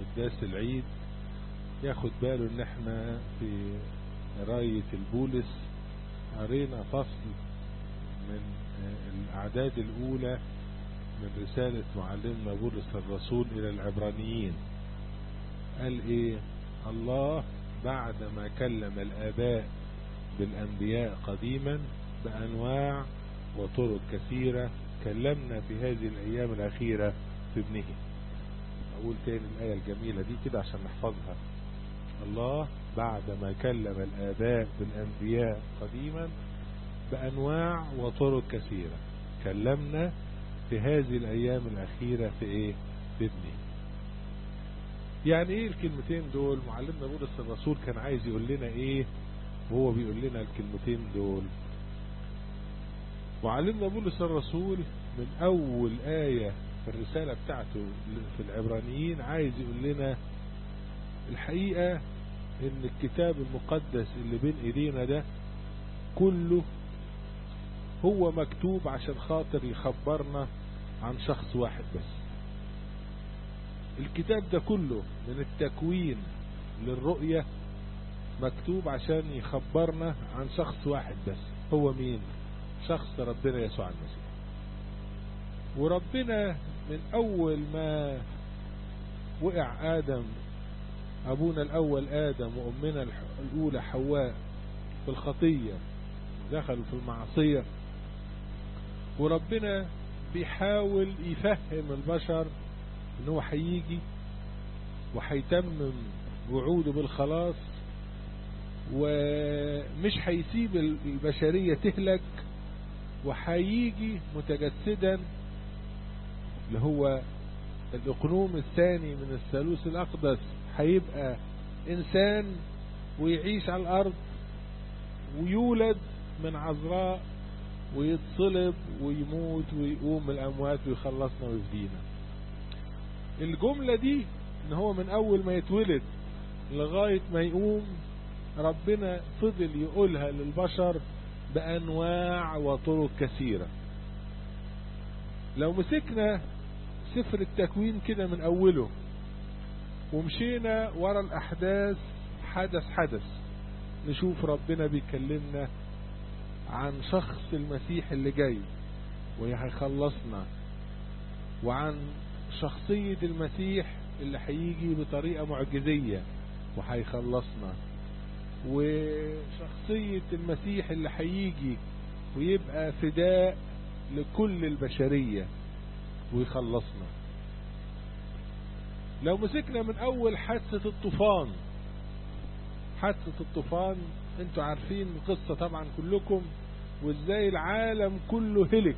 قداس العيد ياخد باله ان احنا في راية البولس قرينا فصل من الاعداد الاولى من رسالة معلمنا بولس الرسول الى العبرانيين قال ايه الله بعدما كلم الاباء بالانبياء قديما بانواع وطرق كثيرة كلمنا في هذه الايام الاخيرة في ابنه اقول تاني الاية الجميلة دي كده عشان نحفظها الله بعدما كلم الآباء بالأنبياء قديما بأنواع وطرق كثيرة كلمنا في هذه الأيام الأخيرة في إيه في ابنه يعني إيه الكلمتين دول معلمنا بولس الرسول كان عايز يقول لنا إيه وهو بيقول لنا الكلمتين دول معلمنا بولس الرسول من أول آية في الرسالة بتاعته في العبرانيين عايز يقول لنا الحقيقة ان الكتاب المقدس اللي بين ايدينا ده كله هو مكتوب عشان خاطر يخبرنا عن شخص واحد بس الكتاب ده كله من التكوين للرؤية مكتوب عشان يخبرنا عن شخص واحد بس هو مين شخص ربنا يسوع المسيح وربنا من اول ما وقع ادم أبونا الأول آدم وأمنا الأولى حواء في الخطية دخلوا في المعصية وربنا بيحاول يفهم البشر ان هو هيجي وهيتمم وعوده بالخلاص ومش هيسيب البشرية تهلك وهيجي متجسدا اللي هو الأقنوم الثاني من الثالوث الأقدس هيبقى إنسان ويعيش على الأرض ويولد من عذراء ويتصلب ويموت ويقوم من الأموات ويخلصنا ويفدينا الجملة دي ان هو من اول ما يتولد لغاية ما يقوم ربنا فضل يقولها للبشر بانواع وطرق كثيرة لو مسكنا سفر التكوين كده من اوله ومشينا ورا الاحداث حدث حدث نشوف ربنا بيكلمنا عن شخص المسيح اللي جاي وهيخلصنا وعن شخصية المسيح اللي هيجي بطريقة معجزية وهيخلصنا وشخصية المسيح اللي هيجي ويبقى فداء لكل البشرية ويخلصنا لو مسكنا من اول حادثة الطوفان حادثة الطوفان انتوا عارفين القصة طبعا كلكم وازاي العالم كله هلك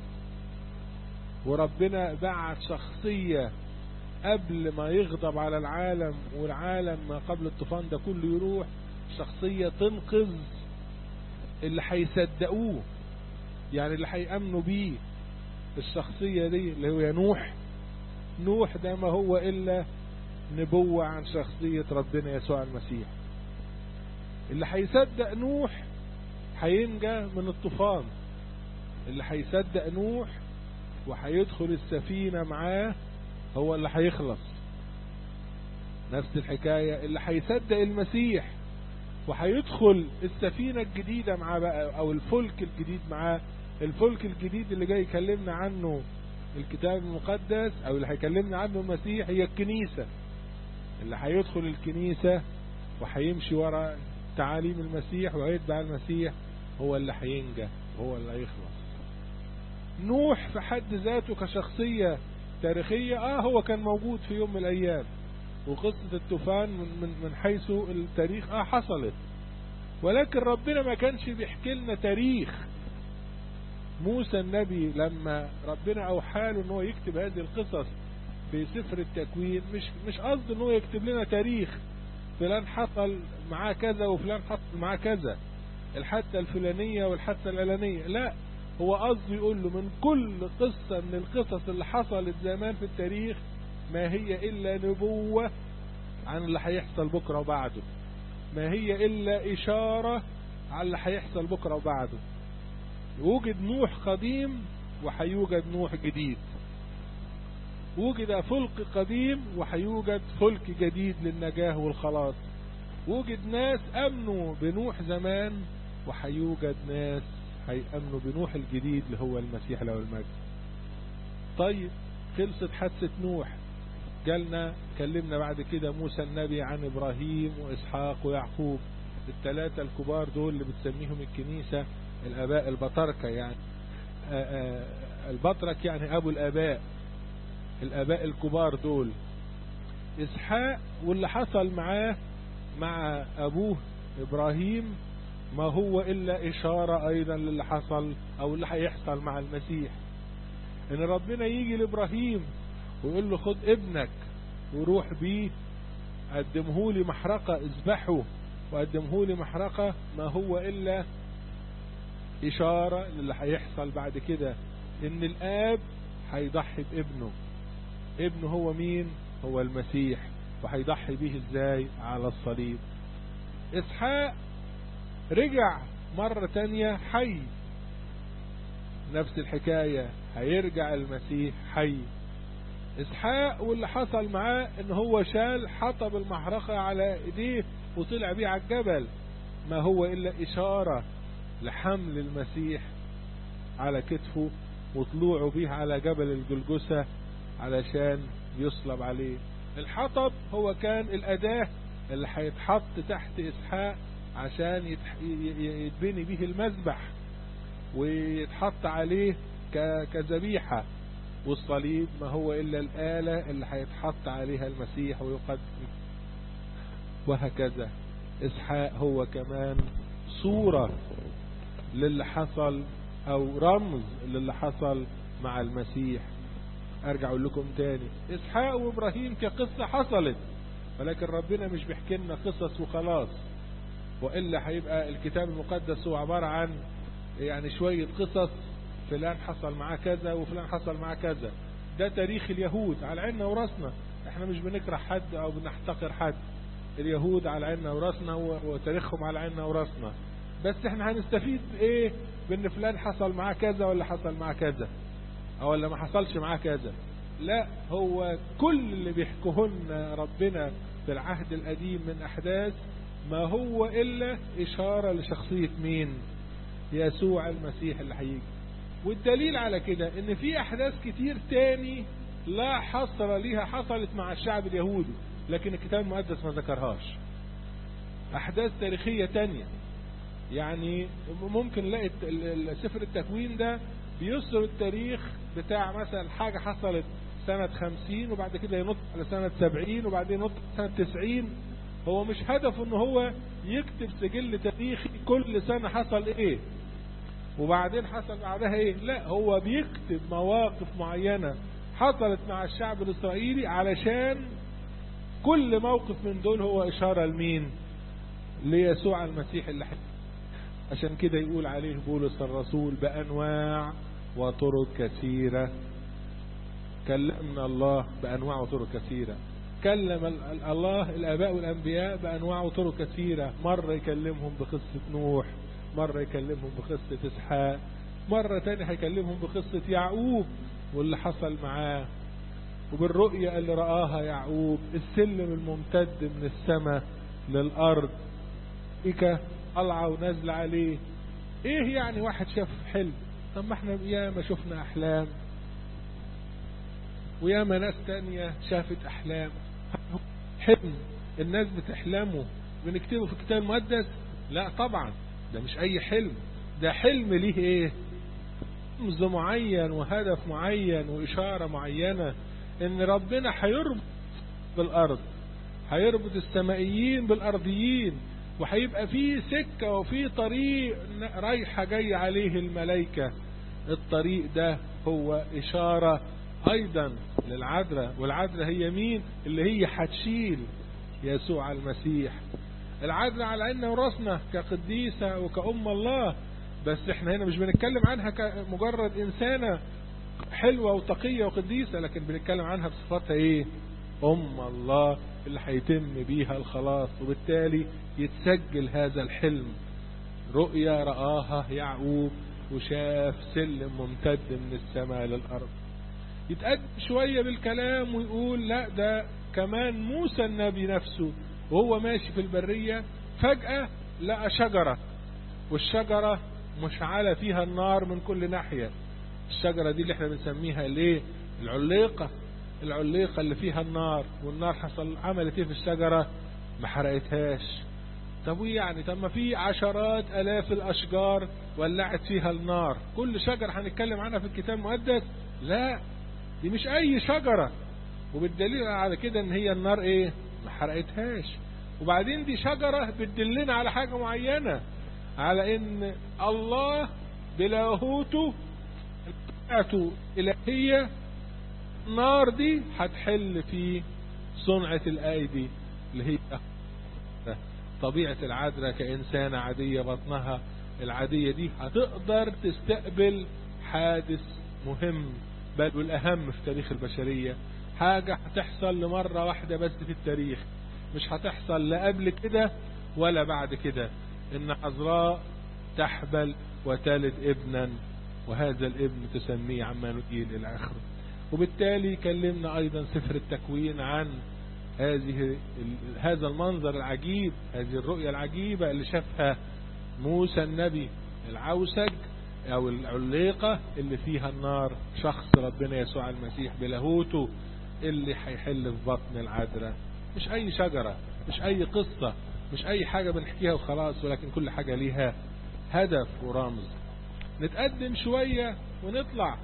وربنا بعت شخصية قبل ما يغضب على العالم والعالم ما قبل الطوفان ده كله يروح شخصية تنقذ اللي هيصدقوه يعني اللي هيأمنوا بيه الشخصية دي اللي هو نوح نوح ده ما هو إلا نبوة عن شخصية ربنا يسوع المسيح اللي هيصدق نوح هينجى من الطوفان اللي هيصدق نوح وهيدخل السفينة معاه هو اللي هيخلص نفس الحكاية اللي هيصدق المسيح وهيدخل السفينة الجديدة معاه بقى او الفلك الجديد معاه الفلك الجديد اللي جاي يكلمنا عنه الكتاب المقدس او اللي هيكلمنا عنه المسيح هي الكنيسة اللي هيدخل الكنيسة وهيمشي ورا تعاليم المسيح ويتبع المسيح هو اللي هينجى هو اللي هيخلص نوح في حد ذاته كشخصية تاريخية اه هو كان موجود في يوم من الايام وقصة الطوفان من, من, من حيث التاريخ اه حصلت ولكن ربنا ما كانش بيحكي لنا تاريخ موسى النبي لما ربنا اوحى له ان هو يكتب هذه القصص في سفر التكوين مش مش قصد ان هو يكتب لنا تاريخ فلان حصل معاه كذا وفلان حصل معاه كذا الحادثة الفلانية والحادثة العلانية لا هو قصده يقول له من كل قصة من القصص اللي حصلت زمان في التاريخ ما هي إلا نبوة عن اللي هيحصل بكرة وبعده ما هي إلا إشارة على اللي هيحصل بكرة وبعده يوجد نوح قديم وهيوجد نوح جديد وجد فلك قديم وهيوجد فلك جديد للنجاة والخلاص وجد ناس امنوا بنوح زمان وهيوجد ناس هيأمنوا بنوح الجديد اللي هو المسيح له المجد طيب خلصت حادثة نوح جالنا كلمنا بعد كده موسى النبي عن ابراهيم واسحاق ويعقوب الثلاثة الكبار دول اللي بتسميهم الكنيسة الاباء البطركة يعني آآ آآ البطرك يعني ابو الاباء الاباء الكبار دول اسحاق واللي حصل معاه مع ابوه ابراهيم ما هو الا اشارة ايضا للي حصل او اللي هيحصل مع المسيح ان ربنا يجي لابراهيم ويقول له خد ابنك وروح بيه قدمه لي محرقة اذبحه وقدمه لي محرقة ما هو الا اشارة للي هيحصل بعد كده ان الاب هيضحي بابنه ابنه هو مين هو المسيح وهيضحي به ازاي على الصليب اسحاق رجع مرة تانية حي نفس الحكاية هيرجع المسيح حي اسحاق واللي حصل معاه ان هو شال حطب المحرقة على ايديه وطلع بيه على الجبل ما هو الا اشارة لحمل المسيح على كتفه وطلوعه به على جبل الجلجسة علشان يصلب عليه الحطب هو كان الأداة اللي هيتحط تحت إسحاق عشان يتح... يتبني به المذبح ويتحط عليه ك... كذبيحة والصليب ما هو إلا الآلة اللي هيتحط عليها المسيح ويقدم وهكذا إسحاق هو كمان صورة للي حصل أو رمز للي حصل مع المسيح ارجع اقول لكم تاني اسحاق وابراهيم كقصة حصلت ولكن ربنا مش بيحكي لنا قصص وخلاص والا هيبقى الكتاب المقدس هو عبارة عن يعني شوية قصص فلان حصل معاه كذا وفلان حصل معاه كذا ده تاريخ اليهود على عيننا وراسنا احنا مش بنكره حد او بنحتقر حد اليهود على عيننا وراسنا وتاريخهم على عيننا وراسنا بس احنا هنستفيد ايه بان فلان حصل معاه كذا ولا حصل معاه كذا او اللي ما حصلش معاه كذا لا هو كل اللي بيحكوه لنا ربنا في العهد القديم من احداث ما هو الا اشارة لشخصية مين يسوع المسيح اللي هيجي والدليل على كده ان في احداث كتير تاني لا حصر ليها حصلت مع الشعب اليهودي لكن الكتاب المقدس ما ذكرهاش احداث تاريخية تانية يعني ممكن نلاقي سفر التكوين ده بيسر التاريخ بتاع مثلا حاجة حصلت سنة خمسين وبعد كده ينط على سنة سبعين وبعدين ينط سنة تسعين هو مش هدفه ان هو يكتب سجل تاريخي كل سنة حصل ايه وبعدين حصل بعدها ايه لا هو بيكتب مواقف معينة حصلت مع الشعب الاسرائيلي علشان كل موقف من دول هو اشارة لمين ليسوع المسيح اللي حكي عشان كده يقول عليه بولس الرسول بأنواع وطرق كثيرة كلمنا الله بأنواع وطرق كثيرة كلم الله الآباء والأنبياء بأنواع وطرق كثيرة مرة يكلمهم بقصة نوح مرة يكلمهم بقصة إسحاق مرة تاني هيكلمهم بقصة يعقوب واللي حصل معاه وبالرؤية اللي رآها يعقوب السلم الممتد من السماء للأرض إيكا طالعة ونازل عليه ايه يعني واحد شاف حلم طب ما احنا ياما شفنا احلام وياما ناس تانية شافت احلام حلم الناس بتحلمه بنكتبه في الكتاب المقدس لا طبعا ده مش اي حلم ده حلم ليه ايه رمز معين وهدف معين واشارة معينة ان ربنا هيربط بالارض هيربط السمائيين بالارضيين وهيبقى في سكة وفي طريق رايحة جاي عليه الملائكة الطريق ده هو إشارة أيضا للعذراء والعذراء هي مين اللي هي هتشيل يسوع المسيح العذراء على عيننا وراسنا كقديسة وكأم الله بس احنا هنا مش بنتكلم عنها كمجرد إنسانة حلوة وتقية وقديسة لكن بنتكلم عنها بصفتها ايه أم الله اللي هيتم بيها الخلاص وبالتالي يتسجل هذا الحلم رؤيا رآها يعقوب وشاف سلم ممتد من السماء للأرض يتقدم شوية بالكلام ويقول لا ده كمان موسى النبي نفسه وهو ماشي في البرية فجأة لقى شجرة والشجرة مشعلة فيها النار من كل ناحية الشجرة دي اللي احنا بنسميها ليه العليقة العليقة اللي فيها النار والنار حصل عملت ايه في الشجرة ما حرقتهاش طب وإيه يعني طب ما في عشرات الاف الاشجار ولعت فيها النار كل شجرة هنتكلم عنها في الكتاب المقدس لا دي مش اي شجرة وبالدليل على كده ان هي النار ايه ما حرقتهاش وبعدين دي شجرة بتدلنا على حاجة معينة على ان الله بلاهوته بتاعته الهية النار دي هتحل في صنعة الايدي اللي هي طبيعة العذراء كإنسانة عادية بطنها العادية دي هتقدر تستقبل حادث مهم بل والأهم في تاريخ البشرية حاجة هتحصل لمرة واحدة بس في التاريخ مش هتحصل لا قبل كده ولا بعد كده إن عذراء تحبل وتلد ابنا وهذا الابن تسميه عمانوئيل إلى آخره وبالتالي كلمنا أيضا سفر التكوين عن هذه هذا المنظر العجيب هذه الرؤية العجيبة اللي شافها موسى النبي العوسج او العليقة اللي فيها النار شخص ربنا يسوع المسيح بلاهوته اللي هيحل في بطن العذراء مش اي شجرة مش اي قصة مش اي حاجة بنحكيها وخلاص ولكن كل حاجة ليها هدف ورمز نتقدم شوية ونطلع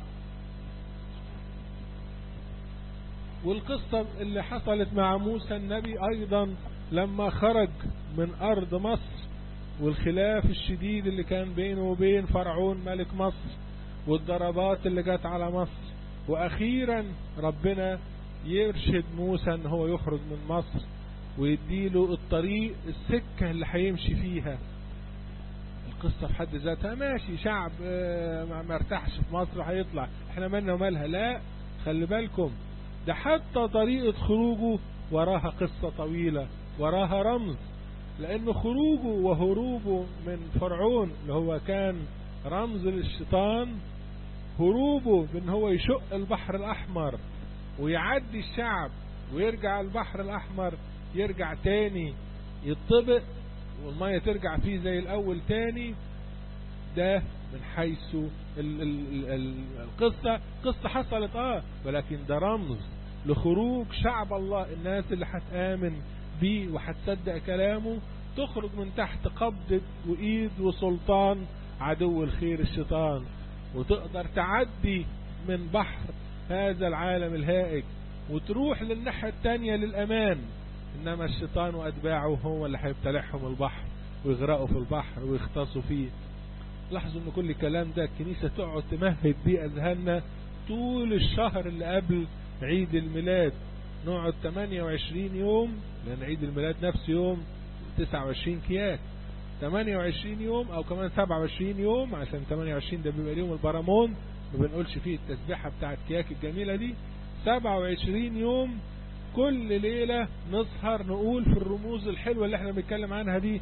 والقصة اللي حصلت مع موسى النبي أيضا لما خرج من أرض مصر والخلاف الشديد اللي كان بينه وبين فرعون ملك مصر والضربات اللي جت على مصر وأخيرا ربنا يرشد موسى ان هو يخرج من مصر ويديله الطريق السكة اللي هيمشي فيها القصة في حد ذاتها ماشي شعب ما ارتاحش في مصر هيطلع احنا مالنا ومالها لا خلي بالكم ده حتى طريقة خروجه وراها قصة طويلة وراها رمز لأنه خروجه وهروبه من فرعون اللي هو كان رمز للشيطان هروبه بأن هو يشق البحر الأحمر ويعدي الشعب ويرجع البحر الأحمر يرجع تاني يطبق والمية ترجع فيه زي الأول تاني ده من حيث ال ال ال القصة قصة حصلت اه ولكن ده رمز لخروج شعب الله الناس اللي هتآمن بيه وهتصدق كلامه تخرج من تحت قبضة وإيد وسلطان عدو الخير الشيطان وتقدر تعدي من بحر هذا العالم الهائج وتروح للناحية التانية للأمان إنما الشيطان وأتباعه هو اللي هيبتلعهم البحر ويغرقوا في البحر ويختصوا فيه لاحظوا ان كل الكلام ده الكنيسة تقعد تمهد بيه اذهاننا طول الشهر اللي قبل عيد الميلاد نقعد 28 يوم لان عيد الميلاد نفس يوم 29 كياك 28 يوم او كمان 27 يوم عشان 28 ده بيبقى اليوم البرامون ما بنقولش فيه التسبيحة بتاعت كياك الجميلة دي 27 يوم كل ليلة نسهر نقول في الرموز الحلوة اللي احنا بنتكلم عنها دي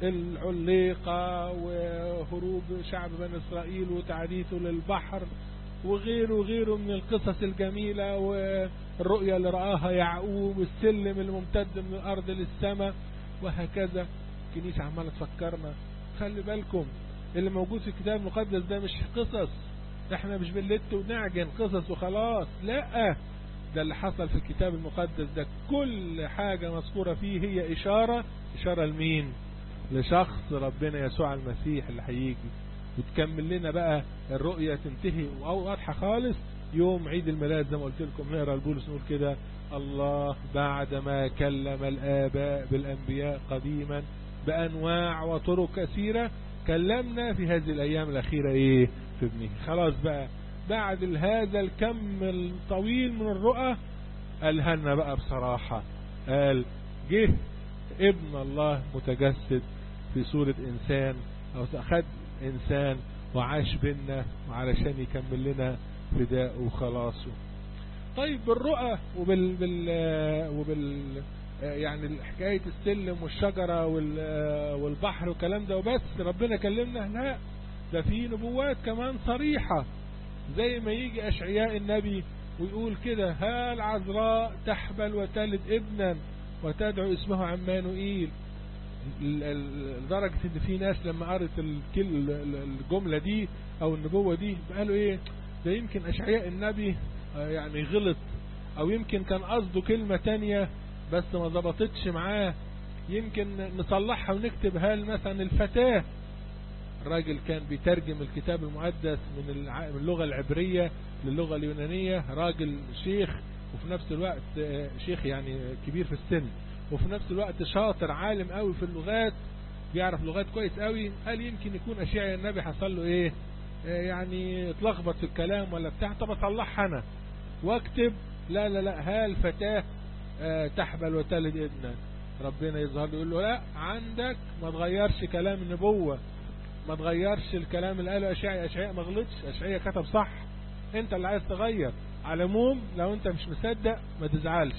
العليقة وهروب شعب بني إسرائيل وتعديته للبحر وغيره وغيره من القصص الجميلة والرؤية اللي رآها يعقوب السلم الممتد من الأرض للسماء وهكذا الكنيسة عمالة تفكرنا خلي بالكم اللي موجود في الكتاب المقدس ده مش قصص احنا مش بنلت ونعجن قصص وخلاص لا ده اللي حصل في الكتاب المقدس ده كل حاجة مذكورة فيه هي إشارة إشارة لمين لشخص ربنا يسوع المسيح اللي هيجي وتكمل لنا بقى الرؤية تنتهي واضحة خالص يوم عيد الميلاد زي ما قلت لكم نقرا البولس نقول كده الله بعدما كلم الآباء بالأنبياء قديما بأنواع وطرق كثيرة كلمنا في هذه الأيام الأخيرة إيه في ابنه خلاص بقى بعد هذا الكم الطويل من الرؤى قالها بقى بصراحة قال جه ابن الله متجسد في صورة إنسان أو أخذ إنسان وعاش بينا وعلشان يكمل لنا فداء وخلاصه طيب بالرؤى وبال بال وبال يعني حكاية السلم والشجرة والبحر والكلام ده وبس ربنا كلمنا لا ده في نبوات كمان صريحة زي ما يجي أشعياء النبي ويقول كده ها العذراء تحبل وتلد ابنا وتدعو اسمه عمانوئيل لدرجة ان في ناس لما قرت الجملة دي او النبوة دي قالوا ايه ده يمكن اشعياء النبي يعني غلط او يمكن كان قصده كلمة تانية بس ما ظبطتش معاه يمكن نصلحها ونكتبها مثلا الفتاة الراجل كان بيترجم الكتاب المقدس من اللغة العبرية للغة اليونانية راجل شيخ وفي نفس الوقت شيخ يعني كبير في السن وفي نفس الوقت شاطر عالم قوي في اللغات بيعرف لغات كويس قوي قال يمكن يكون اشياء النبي حصل له ايه يعني اتلخبط في الكلام ولا بتاع طب اصلحها انا واكتب لا لا لا ها الفتاة تحبل وتلد ابنا ربنا يظهر له يقول له لا عندك ما تغيرش كلام النبوة ما تغيرش الكلام اللي قاله اشعياء اشعياء ما غلطش اشعياء كتب صح انت اللي عايز تغير على العموم لو انت مش مصدق ما تزعلش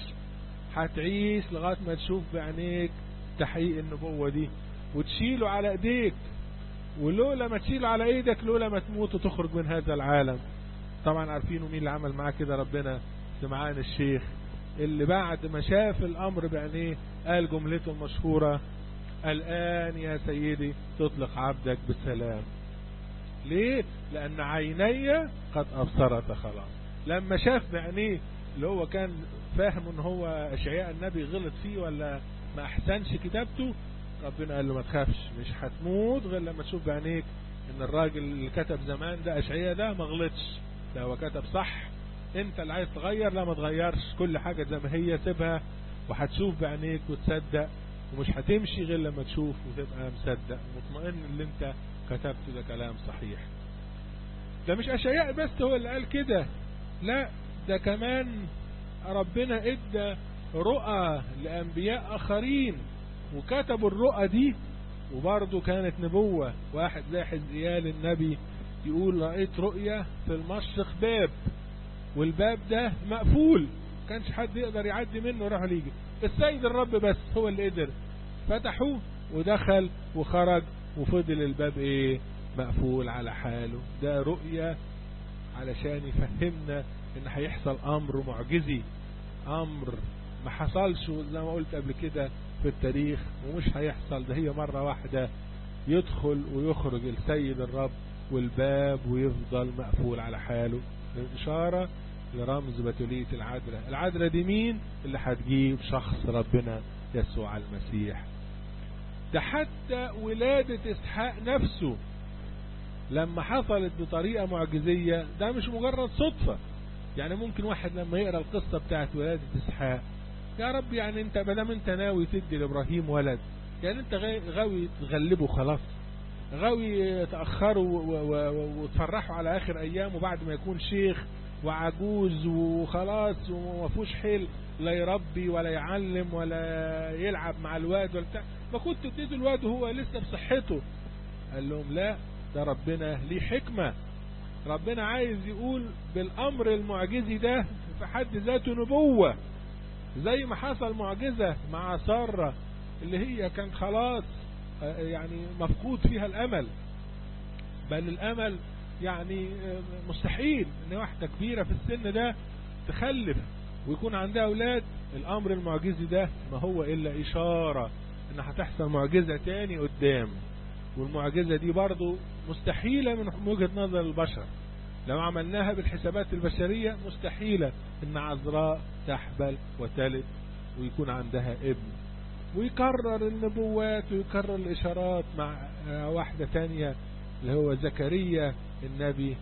هتعيش لغاية ما تشوف بعينيك تحقيق النبوة دي وتشيله على ايديك ولولا ما تشيله على ايدك لولا ما تموت وتخرج من هذا العالم طبعا عارفين مين اللي عمل معاه كده ربنا سمعان الشيخ اللي بعد ما شاف الامر بعينيه قال جملته المشهورة الآن يا سيدي تطلق عبدك بالسلام ليه لأن عيني قد أبصرت خلاص لما شاف بعينيه اللي هو كان فاهم ان هو اشعياء النبي غلط فيه ولا ما احسنش كتابته ربنا قال له ما تخافش مش هتموت غير لما تشوف بعينيك ان الراجل اللي كتب زمان ده اشعياء ده ما غلطش ده هو كتب صح انت اللي عايز تغير لا ما تغيرش كل حاجة زي ما هي سيبها وهتشوف بعينيك وتصدق ومش هتمشي غير لما تشوف وتبقى مصدق مطمئن اللي انت كتبته ده كلام صحيح ده مش اشعياء بس هو اللي قال كده لا ده كمان ربنا ادى رؤى لانبياء اخرين وكتبوا الرؤى دي وبرضه كانت نبوة واحد زي حزقيال النبي يقول رأيت رؤية في المشرق باب والباب ده مقفول كانش حد يقدر يعدي منه راح ليجي السيد الرب بس هو اللي قدر فتحوه ودخل وخرج وفضل الباب ايه مقفول على حاله ده رؤية علشان يفهمنا ان هيحصل امر معجزي امر ما حصلش زي ما قلت قبل كده في التاريخ ومش هيحصل ده هي مرة واحدة يدخل ويخرج السيد الرب والباب ويفضل مقفول على حاله الإشارة لرمز بتولية العذراء العذراء دي مين اللي هتجيب شخص ربنا يسوع المسيح ده حتى ولادة إسحاق نفسه لما حصلت بطريقة معجزية ده مش مجرد صدفة يعني ممكن واحد لما يقرأ القصة بتاعت ولادة إسحاق يا رب يعني انت مدام انت ناوي تدي لإبراهيم ولد يعني انت غاوي تغلبه خلاص غاوي تأخره وتفرحه على آخر أيام وبعد ما يكون شيخ وعجوز وخلاص وما فيهوش حيل لا يربي ولا يعلم ولا يلعب مع الواد ولا بتاع ما كنت تدي الواد وهو لسه بصحته قال لهم لا ده ربنا ليه حكمة ربنا عايز يقول بالأمر المعجزي ده في حد ذاته نبوة زي ما حصل معجزة مع سارة اللي هي كان خلاص يعني مفقود فيها الأمل بل الأمل يعني مستحيل ان واحدة كبيرة في السن ده تخلف ويكون عندها أولاد الأمر المعجزي ده ما هو إلا إشارة إن هتحصل معجزة تاني قدام والمعجزة دي برضو مستحيلة من وجهة نظر البشر لو عملناها بالحسابات البشرية مستحيلة إن عذراء تحبل وتلد ويكون عندها ابن ويكرر النبوات ويكرر الإشارات مع واحدة تانية اللي هو زكريا النبي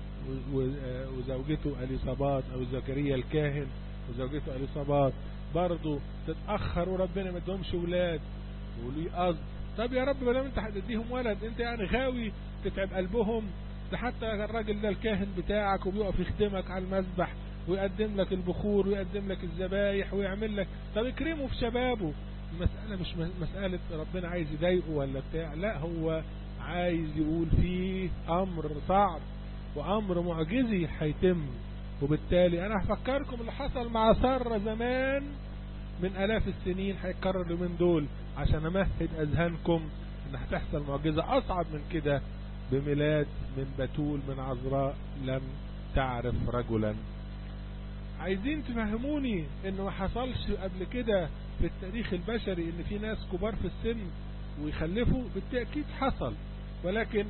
وزوجته أليصابات أو زكريا الكاهن وزوجته أليصابات برضه تتأخر وربنا ما ادهمش ولاد وليه قصد طب يا رب لما انت هتديهم ولد انت يعني غاوي تتعب قلبهم ده حتى الراجل ده الكاهن بتاعك وبيقف يخدمك على المذبح ويقدم لك البخور ويقدم لك الذبايح ويعمل لك طب اكرمه في شبابه المسألة مش مسألة ربنا عايز يضايقه ولا بتاع لا هو عايز يقول فيه أمر صعب وأمر معجزي هيتم وبالتالي أنا هفكركم اللي حصل مع سارة زمان من آلاف السنين هيتكرر اليومين دول عشان أمهد أذهانكم إن هتحصل معجزة أصعب من كده بميلاد من بتول من عذراء لم تعرف رجلا عايزين تفهموني انه ما حصلش قبل كده في التاريخ البشري ان في ناس كبار في السن ويخلفوا بالتأكيد حصل ولكن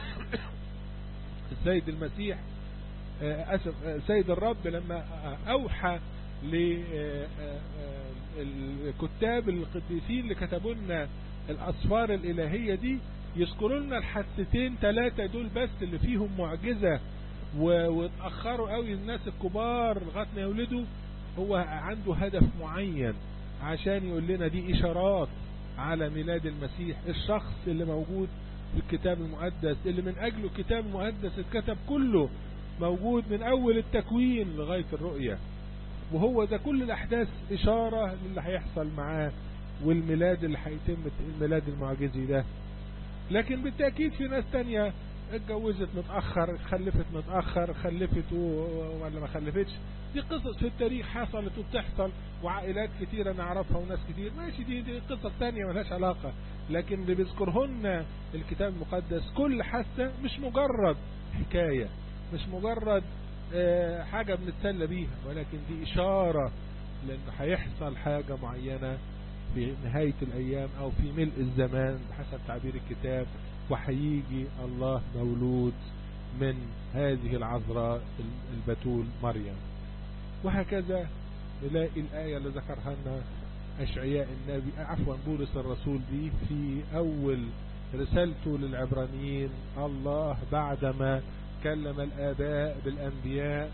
السيد المسيح أسف سيد الرب لما أوحى للكتاب القديسين اللي كتبوا لنا الأسفار الإلهية دي يذكروا لنا الحادثتين ثلاثة دول بس اللي فيهم معجزة واتأخروا قوي الناس الكبار لغاية ما يولدوا هو عنده هدف معين عشان يقول لنا دي إشارات على ميلاد المسيح الشخص اللي موجود في الكتاب المقدس اللي من أجله الكتاب المقدس اتكتب كله موجود من أول التكوين لغاية الرؤية وهو ده كل الأحداث إشارة للي هيحصل معاه والميلاد اللي هيتم الميلاد المعجزي ده لكن بالتأكيد في ناس تانية اتجوزت متأخر خلفت متأخر خلفت ولا ما خلفتش دي قصص في التاريخ حصلت وبتحصل وعائلات كتيرة نعرفها وناس كتير ماشي دي, دي قصص تانية ملهاش علاقة لكن اللي بيذكرهن الكتاب المقدس كل حاسة مش مجرد حكاية مش مجرد اه حاجة بنتسلى بيها ولكن دي إشارة لأنه هيحصل حاجة معينة في نهاية الأيام أو في ملء الزمان بحسب تعبير الكتاب وحيجي الله مولود من هذه العذراء البتول مريم وهكذا نلاقي الآية اللي ذكرها لنا أشعياء النبي عفوا بولس الرسول دي في أول رسالته للعبرانيين الله بعدما كلم الآباء بالأنبياء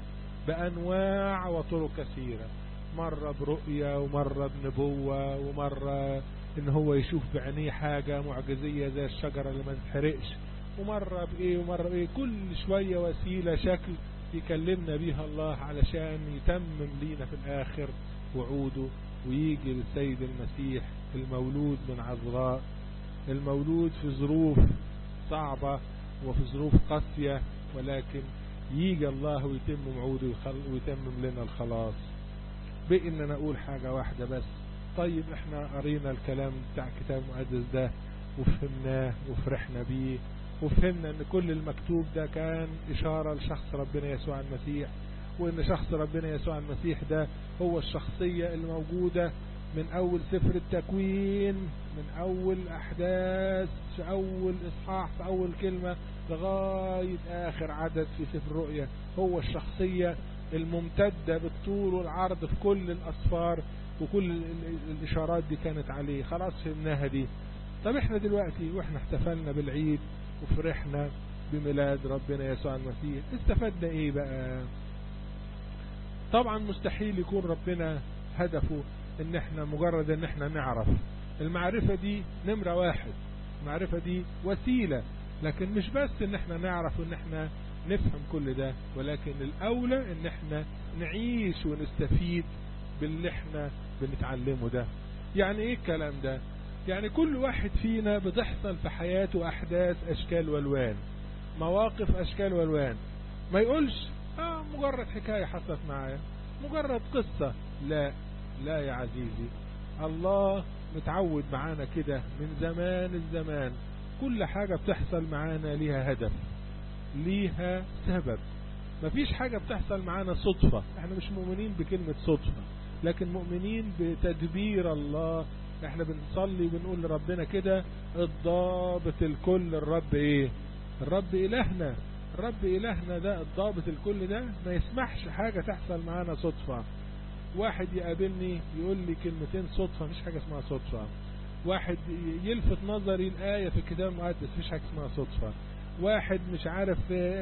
بأنواع وطرق كثيرة مرة برؤية ومرة بنبوة ومرة ان هو يشوف بعينيه حاجة معجزية زي الشجرة اللي ما تتحرقش ومرة بايه ومرة بايه كل شوية وسيلة شكل يكلمنا بيها الله علشان يتمم لينا في الاخر وعوده ويجي للسيد المسيح المولود من عذراء المولود في ظروف صعبة وفي ظروف قاسية ولكن يجي الله ويتم وعوده ويتمم لنا الخلاص بقي ان انا اقول حاجة واحدة بس طيب احنا قرينا الكلام بتاع الكتاب المقدس ده وفهمناه وفرحنا بيه وفهمنا ان كل المكتوب ده كان اشارة لشخص ربنا يسوع المسيح وان شخص ربنا يسوع المسيح ده هو الشخصية اللي موجودة من اول سفر التكوين من اول احداث في اول اصحاح في اول كلمة لغاية اخر عدد في سفر الرؤيا هو الشخصية الممتدة بالطول والعرض في كل الاسفار وكل الاشارات دي كانت عليه خلاص فهمناها دي طب احنا دلوقتي واحنا احتفلنا بالعيد وفرحنا بميلاد ربنا يسوع المسيح استفدنا ايه بقى طبعا مستحيل يكون ربنا هدفه ان احنا مجرد ان احنا نعرف المعرفة دي نمرة واحد المعرفة دي وسيلة لكن مش بس ان احنا نعرف ان احنا نفهم كل ده ولكن الاولى ان احنا نعيش ونستفيد باللي احنا بنتعلمه ده يعني ايه الكلام ده يعني كل واحد فينا بتحصل في حياته احداث اشكال والوان مواقف اشكال والوان ما يقولش اه مجرد حكاية حصلت معايا مجرد قصة لا لا يا عزيزي الله متعود معانا كده من زمان الزمان كل حاجة بتحصل معانا ليها هدف ليها سبب مفيش حاجة بتحصل معانا صدفة احنا مش مؤمنين بكلمة صدفة لكن مؤمنين بتدبير الله احنا بنصلي وبنقول لربنا كده الضابط الكل الرب ايه الرب الهنا الرب الهنا ده الضابط الكل ده ما يسمحش حاجة تحصل معانا صدفة واحد يقابلني يقول لي كلمتين صدفة مفيش حاجة اسمها صدفة واحد يلفت نظري الآية في الكتاب المقدس مفيش حاجة اسمها صدفة واحد مش عارف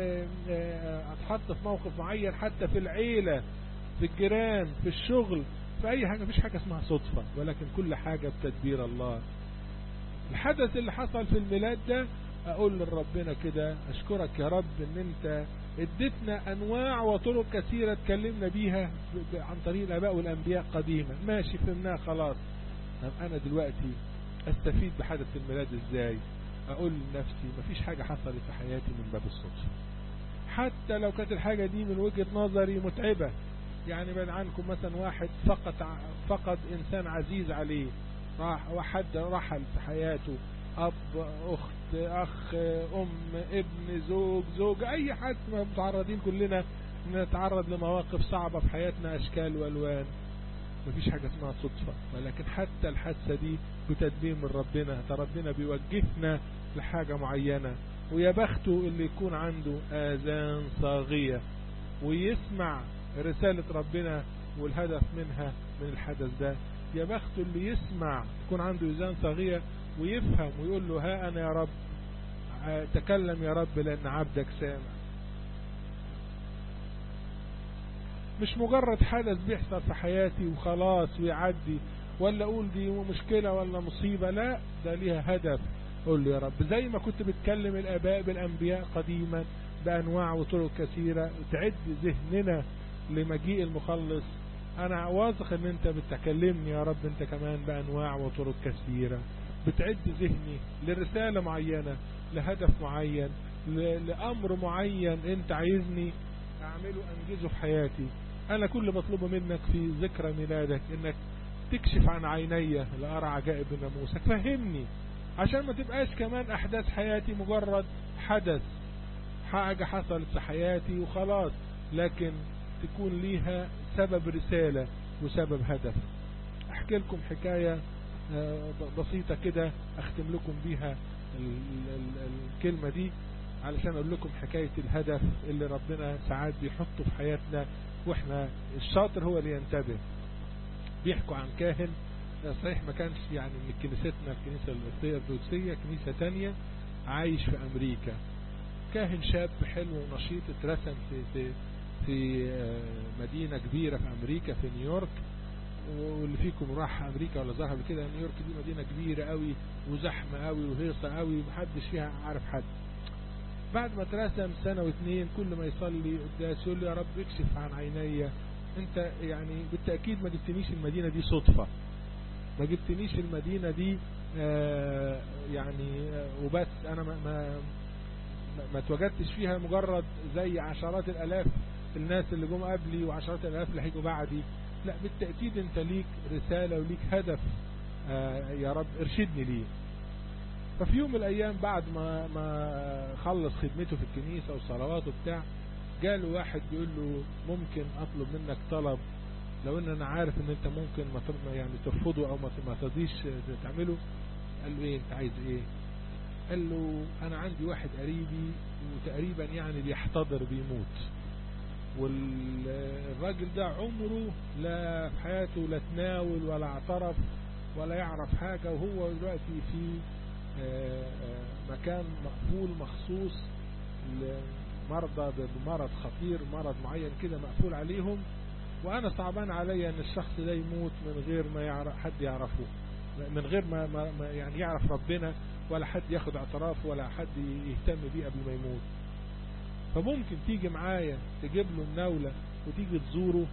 اتحط في موقف معين حتى في العيلة في الجيران في الشغل في اي حاجة مفيش حاجة اسمها صدفة ولكن كل حاجة بتدبير الله الحدث اللي حصل في الميلاد ده اقول لربنا كده اشكرك يا رب ان انت اديتنا انواع وطرق كثيرة اتكلمنا بيها عن طريق الاباء والانبياء قديما ماشي فهمناها خلاص طب انا دلوقتي استفيد بحدث الميلاد ازاي اقول لنفسي مفيش حاجة حصلت في حياتي من باب الصدفة حتى لو كانت الحاجة دي من وجهة نظري متعبة يعني بعد عنكم مثلا واحد فقد فقد انسان عزيز عليه راح واحد رحل في حياته اب اخت اخ ام ابن زوج زوج اي حد متعرضين كلنا نتعرض لمواقف صعبة في حياتنا أشكال وألوان مفيش حاجة اسمها صدفة ولكن حتى الحادثة دي بتدبير من ربنا ده ربنا بيوجهنا لحاجة معينة ويا بخته اللي يكون عنده آذان صاغية ويسمع رسالة ربنا والهدف منها من الحدث ده يا بخته اللي يسمع يكون عنده إذان صاغية ويفهم ويقول له ها أنا يا رب تكلم يا رب لأن عبدك سامع مش مجرد حدث بيحصل في حياتي وخلاص ويعدي ولا اقول دي مشكلة ولا مصيبة لا ده ليها هدف قول له يا رب زي ما كنت بتكلم الاباء بالانبياء قديما بانواع وطرق كثيرة تعد ذهننا لمجيء المخلص انا واثق ان انت بتكلمني يا رب انت كمان بانواع وطرق كثيرة بتعد ذهني لرسالة معينة لهدف معين لامر معين انت عايزني اعمله انجزه في حياتي انا كل مطلوبه منك في ذكرى ميلادك انك تكشف عن عيني لارى عجائب ناموسك فهمني عشان ما تبقاش كمان احداث حياتي مجرد حدث حاجة حصلت في حياتي وخلاص لكن تكون ليها سبب رسالة وسبب هدف احكي لكم حكاية بسيطة كده اختم لكم بيها الكلمة دي علشان اقول لكم حكاية الهدف اللي ربنا ساعات بيحطه في حياتنا واحنا الشاطر هو اللي ينتبه بيحكوا عن كاهن صحيح ما كانش يعني من كنيستنا الكنيسة الأرثوذكسية كنيسة تانية عايش في أمريكا كاهن شاب حلو ونشيط اترسم في في في مدينة كبيرة في أمريكا في نيويورك واللي فيكم راح أمريكا ولا ظهر كده نيويورك دي مدينة كبيرة قوي وزحمة قوي وهيصة قوي ومحدش فيها عارف حد بعد ما اترسم سنة واثنين كل ما يصلي قداس يقول له يا رب اكشف عن عيني انت يعني بالتأكيد ما جبتنيش المدينة دي صدفة ما جبتنيش المدينة دي آه يعني آه وبس انا ما, ما ما توجدتش فيها مجرد زي عشرات الالاف الناس اللي جم قبلي وعشرات الالاف اللي هيجوا بعدي لا بالتأكيد انت ليك رسالة وليك هدف آه يا رب ارشدني ليه ففي يوم من الايام بعد ما ما خلص خدمته في الكنيسة وصلواته بتاع جاله واحد بيقول له ممكن اطلب منك طلب لو ان انا عارف ان انت ممكن ما يعني ترفضه او ما ترضيش تعمله قال له ايه انت عايز ايه قال له انا عندي واحد قريبي وتقريبا يعني بيحتضر بيموت والراجل ده عمره لا في حياته لا تناول ولا اعترف ولا يعرف حاجة وهو دلوقتي في مكان مقفول مخصوص لمرضى بمرض خطير مرض معين كده مقفول عليهم وانا صعبان عليا ان الشخص ده يموت من غير ما يعرف حد يعرفه من غير ما, ما يعني يعرف ربنا ولا حد ياخد اعتراف ولا حد يهتم بيه قبل ما يموت فممكن تيجي معايا تجيب له مناولة وتيجي تزوره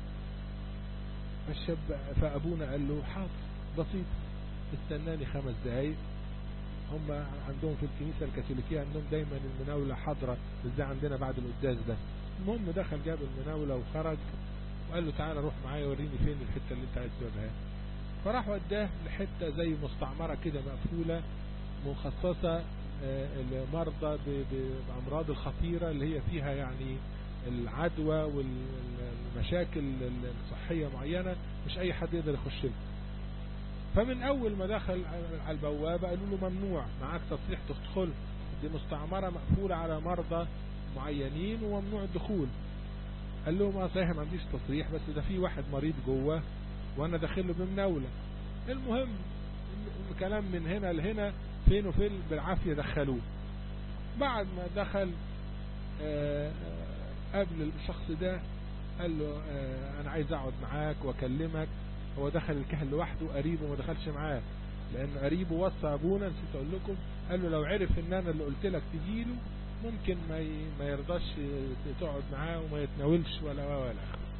فالشاب فابونا قال له حاضر بسيط استناني خمس دقايق هم عندهم في الكنيسة الكاثوليكية عندهم دايما المناولة حاضرة ازاي عندنا بعد القداس ده المهم دخل جاب المناولة وخرج وقال له تعالى روح معايا وريني فين الحتة اللي انت عايز توديها فراح وداه لحتة زي مستعمرة كده مقفولة مخصصة لمرضى بأمراض الخطيرة اللي هي فيها يعني العدوى والمشاكل الصحية معينة مش أي حد يقدر يخش له فمن أول ما دخل على البوابة قالوا له ممنوع معاك تصريح تدخل دي مستعمرة مقفولة على مرضى معينين وممنوع الدخول قال لهم اه صحيح ما عنديش تصريح بس ده في واحد مريض جوه وانا داخل له بمناولة المهم كلام من هنا لهنا فين وفين بالعافية دخلوه بعد ما دخل آآ آآ قبل الشخص ده قال له انا عايز اقعد معاك واكلمك هو دخل الكهن لوحده قريبه ما دخلش معاه لان قريبه وصى ابونا نسيت اقول لكم قال له لو عرف ان انا اللي قلت لك تجيله ممكن ما ما يرضاش تقعد معاه وما يتناولش ولا ولا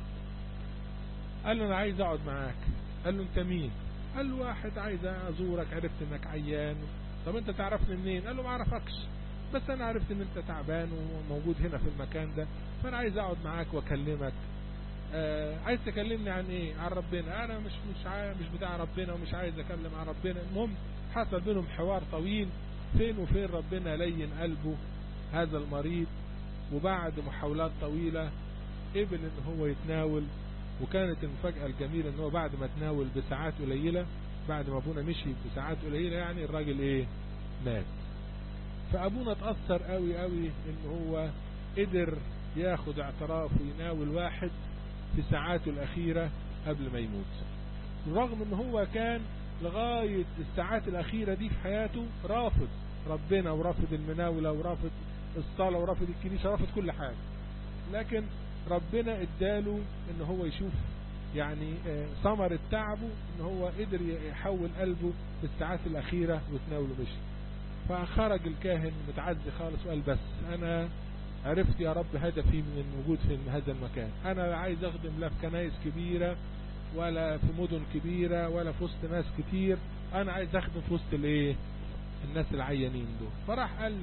قال له انا عايز اقعد معاك قال له انت مين قال له واحد عايز ازورك عرفت انك عيان طب انت تعرفني منين قال له ما اعرفكش بس انا عرفت ان انت تعبان وموجود هنا في المكان ده فانا عايز اقعد معاك واكلمك آه عايز تكلمني عن ايه عن ربنا انا مش مش عايز مش بتاع ربنا ومش عايز اتكلم عن ربنا المهم حصل بينهم حوار طويل فين وفين ربنا لين قلبه هذا المريض وبعد محاولات طويلة قبل ان هو يتناول وكانت المفاجأة الجميلة ان هو بعد ما تناول بساعات قليلة بعد ما ابونا مشي بساعات قليلة يعني الراجل ايه مات فابونا اتأثر قوي قوي ان هو قدر ياخد اعتراف ويناول واحد في ساعاته الاخيرة قبل ما يموت رغم ان هو كان لغاية الساعات الاخيرة دي في حياته رافض ربنا ورافض المناولة ورافض الصلاة ورافض الكنيسة رافض كل حاجة لكن ربنا اداله ان هو يشوف يعني ثمرة تعبه ان هو قدر يحول قلبه في الساعات الاخيرة وتناوله مشي فخرج الكاهن متعزي خالص وقال بس انا عرفت يا رب هدفي من الوجود في هذا المكان انا عايز اخدم لا في كنايس كبيرة ولا في مدن كبيرة ولا في وسط ناس كتير انا عايز اخدم في وسط الايه الناس العيانين دول فراح قال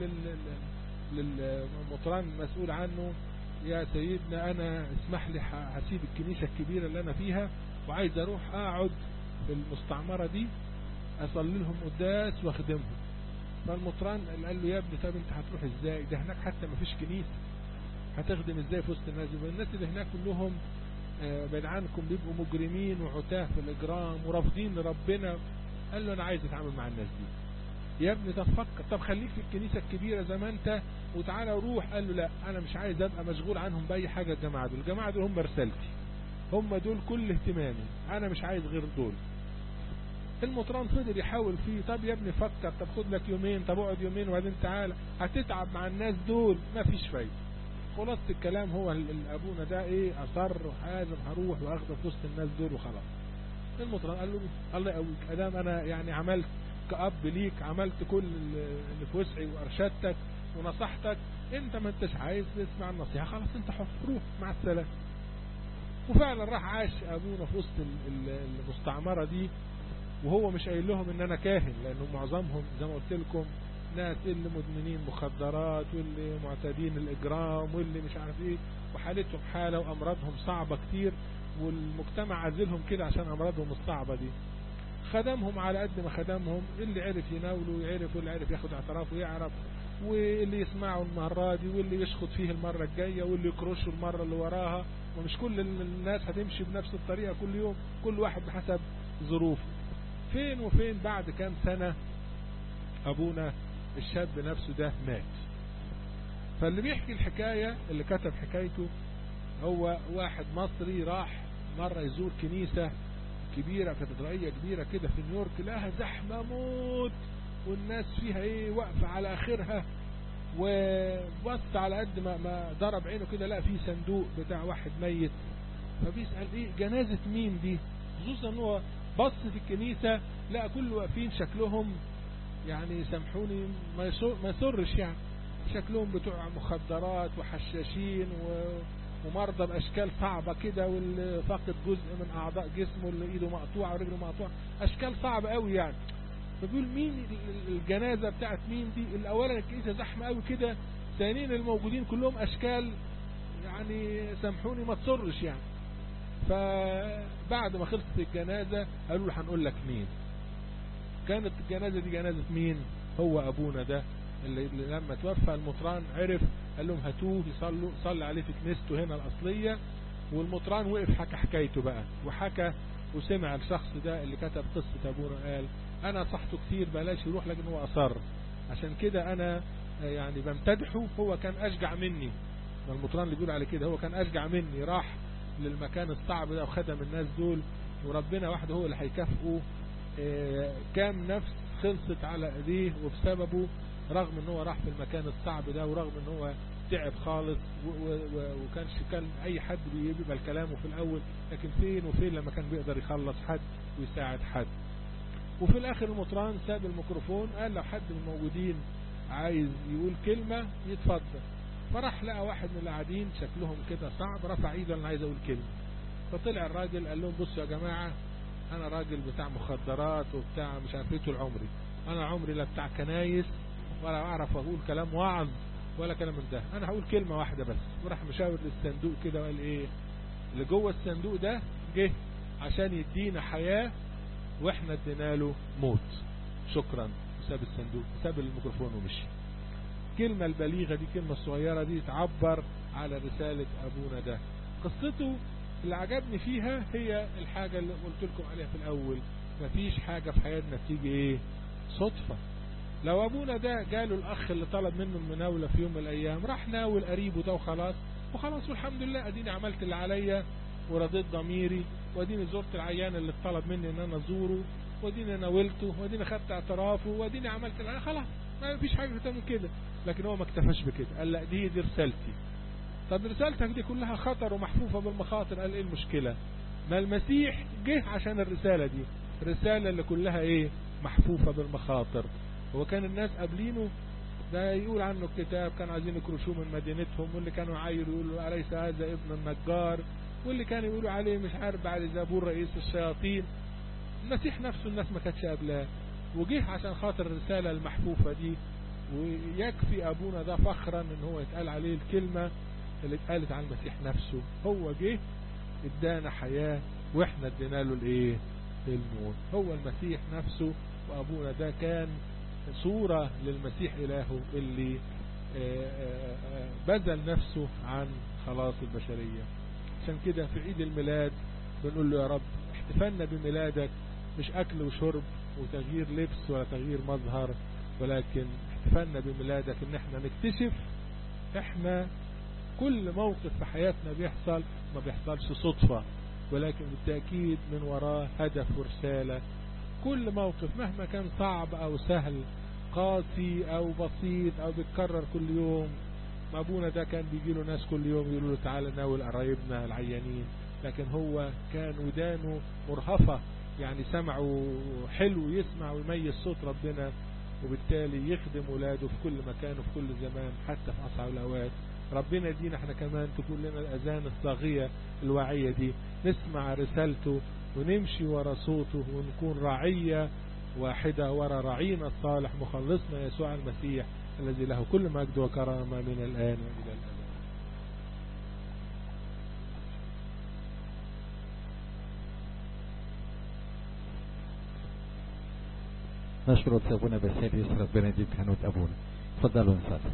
للمطران المسؤول عنه يا سيدنا انا اسمح لي هسيب الكنيسة الكبيرة اللي انا فيها وعايز اروح اقعد في المستعمرة دي اصلي لهم قداس واخدمهم فالمطران قال له يا ابني طب انت هتروح ازاي ده هناك حتى ما فيش كنيسة هتخدم ازاي في وسط الناس والناس اللي هناك كلهم بعيد عنكم بيبقوا مجرمين وعتاه في الاجرام ورافضين لربنا قال له انا عايز اتعامل مع الناس دي يا ابني طب فكر طب خليك في الكنيسة الكبيرة زي ما انت وتعالى روح قال له لا انا مش عايز ابقى مشغول عنهم باي حاجة الجماعة دول الجماعة دول هم رسالتي هم دول كل اهتمامي انا مش عايز غير دول المطران فضل يحاول فيه طب يا ابني فكر طب خد لك يومين طب اقعد يومين وبعدين تعالى هتتعب مع الناس دول ما فيش فايدة خلاصة الكلام هو ابونا ده ايه اصر لازم هروح واخده في وسط الناس دول وخلاص المطران قال له الله يقويك ادام انا يعني عملت كأب ليك عملت كل اللي في وسعي وارشدتك ونصحتك انت ما انتش عايز تسمع النصيحة خلاص انت حر روح مع السلامة وفعلا راح عاش ابونا في وسط المستعمرة دي وهو مش قايل لهم ان انا كاهن لانه معظمهم زي ما قلت لكم ناس اللي مدمنين مخدرات واللي معتادين الاجرام واللي مش عارف ايه وحالتهم حالة وامراضهم صعبة كتير والمجتمع عزلهم كده عشان امراضهم الصعبة دي خدمهم على قد ما خدمهم اللي عرف يناوله يعرف واللي عرف ياخد اعترافه يعرف واللي يسمعه المرة دي واللي يشخط فيه المرة الجاية واللي يكرشه المرة اللي وراها ومش كل الناس هتمشي بنفس الطريقة كل يوم كل واحد بحسب ظروفه فين وفين بعد كام سنة ابونا الشاب نفسه ده مات فاللي بيحكي الحكاية اللي كتب حكايته هو واحد مصري راح مرة يزور كنيسة كبيرة كاتدرائية كبيرة كده في نيويورك لقاها زحمة موت والناس فيها ايه واقفة على اخرها وبص على قد ما, ما ضرب عينه كده لقى فيه صندوق بتاع واحد ميت فبيسأل ايه جنازة مين دي خصوصا ان هو بص في الكنيسة لقى كل واقفين شكلهم يعني سامحوني ما يسرش يعني شكلهم بتوع مخدرات وحشاشين و... ومرضى بأشكال صعبة كده واللي فاقد جزء من أعضاء جسمه اللي إيده مقطوعة ورجله مقطوعة أشكال صعبة قوي يعني فبيقول مين الجنازة بتاعت مين دي الأولا الكنيسة زحمة قوي كده ثانيا الموجودين كلهم أشكال يعني سامحوني ما تصرش يعني فبعد ما خلصت الجنازة قالوا له هنقول لك مين كانت الجنازة دي جنازة مين هو أبونا ده اللي لما توفى المطران عرف قال لهم هاتوه يصلوا صلى عليه في كنيسته هنا الأصلية والمطران وقف حكى حكايته بقى وحكى وسمع الشخص ده اللي كتب قصة أبونا قال أنا صحته كتير بلاش يروح لكن هو أصر عشان كده أنا يعني بمتدحه هو كان أشجع مني المطران اللي بيقول على كده هو كان أشجع مني راح للمكان الصعب ده وخدم الناس دول وربنا وحده هو اللي هيكافئه كام نفس خلصت على ايديه وبسببه رغم ان هو راح في المكان الصعب ده ورغم ان هو تعب خالص وكانش كان اي حد بيقبل كلامه في الاول لكن فين وفين لما كان بيقدر يخلص حد ويساعد حد وفي الاخر المطران ساب الميكروفون قال لو حد من الموجودين عايز يقول كلمة يتفضل فراح لقى واحد من القاعدين شكلهم كده صعب رفع ايده انا عايز اقول كلمة فطلع الراجل قال لهم بصوا يا جماعة انا راجل بتاع مخدرات وبتاع مش عارف ايه طول عمري انا عمري لا بتاع كنايس ولا اعرف اقول كلام وعظ ولا كلام من ده انا هقول كلمة واحدة بس وراح مشاور للصندوق كده وقال ايه اللي جوه الصندوق ده جه عشان يدينا حياة واحنا ادينا له موت شكرا وساب الصندوق ساب الميكروفون ومشي الكلمة البليغة دي كلمة الصغيرة دي تعبر على رسالة ابونا ده قصته اللي عجبني فيها هي الحاجة اللي قلت لكم عليها في الأول مفيش حاجة في حياتنا بتيجي إيه صدفة لو أبونا ده جاله الأخ اللي طلب منه المناولة في يوم من الأيام راح ناول قريبه ده وخلاص وخلاص والحمد لله أديني عملت اللي عليا ورضيت ضميري وأديني زرت العيان اللي طلب مني إن أنا أزوره وأديني ناولته وأديني خدت اعترافه وأديني عملت اللي خلاص ما فيش حاجة أكتر من كده لكن هو ما اكتفاش بكده قال لا دي دي رسالتي طب رسالتك دي كلها خطر ومحفوفة بالمخاطر قال ايه المشكلة ما المسيح جه عشان الرسالة دي الرسالة اللي كلها ايه محفوفة بالمخاطر هو كان الناس قابلينه ده يقول عنه الكتاب كانوا عايزين يكرشوه من مدينتهم واللي كانوا يعايروا يقولوا أليس هذا ابن النجار واللي كانوا يقولوا عليه مش عارف بعد زبور رئيس الشياطين المسيح نفسه الناس ما كانتش قابلاه وجه عشان خاطر الرسالة المحفوفة دي ويكفي أبونا ده فخرا ان هو يتقال عليه الكلمة اللي اتقالت عن المسيح نفسه هو جه ادانا حياة واحنا ادينا له الايه الموت هو المسيح نفسه وابونا ده كان صورة للمسيح الهه اللي بذل نفسه عن خلاص البشرية عشان كده في عيد الميلاد بنقول له يا رب احتفلنا بميلادك مش اكل وشرب وتغيير لبس ولا تغيير مظهر ولكن احتفلنا بميلادك ان احنا نكتشف احنا كل موقف في حياتنا بيحصل ما بيحصلش صدفة ولكن بالتأكيد من وراه هدف ورسالة كل موقف مهما كان صعب أو سهل قاسي أو بسيط أو بيتكرر كل يوم ما أبونا ده كان بيجي له ناس كل يوم يقولوا له تعالى ناول قرايبنا العيانين لكن هو كان ودانه مرهفة يعني سمعه حلو يسمع ويميز صوت ربنا وبالتالي يخدم ولاده في كل مكان وفي كل زمان حتى في أصعب الأوقات ربنا يدينا احنا كمان تكون لنا الأذان الصاغية الواعية دي نسمع رسالته ونمشي ورا صوته ونكون رعية واحدة ورا رعينا الصالح مخلصنا يسوع المسيح الذي له كل مجد وكرامة من الآن وإلى الأبد نشكر أبونا بساليس ربنا يديم كهنوت أبونا تفضلوا نصلي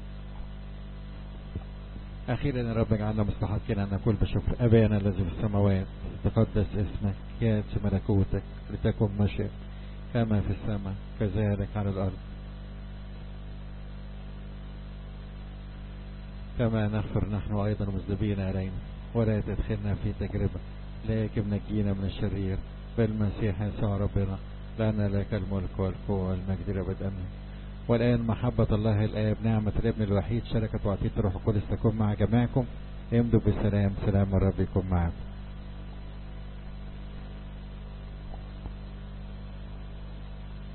أخيرا يا رب اجعلنا مستحقين أن نقول بشكر أبانا الذي في السماوات تقدس اسمك يأتي ملكوتك لتكن مشيئتك كما في السماء كذلك على الأرض كما نغفر نحن أيضا مذنبين علينا ولا تدخلنا في تجربة لكن نجينا من الشرير بالمسيح يسوع ربنا لأن لك الملك والقوة والمجد لأبد أمين والآن محبة الله الآب نعمة الابن الوحيد شركة وعطية الروح القدس تكون مع جميعكم امضوا بالسلام سلام الرب يكون معكم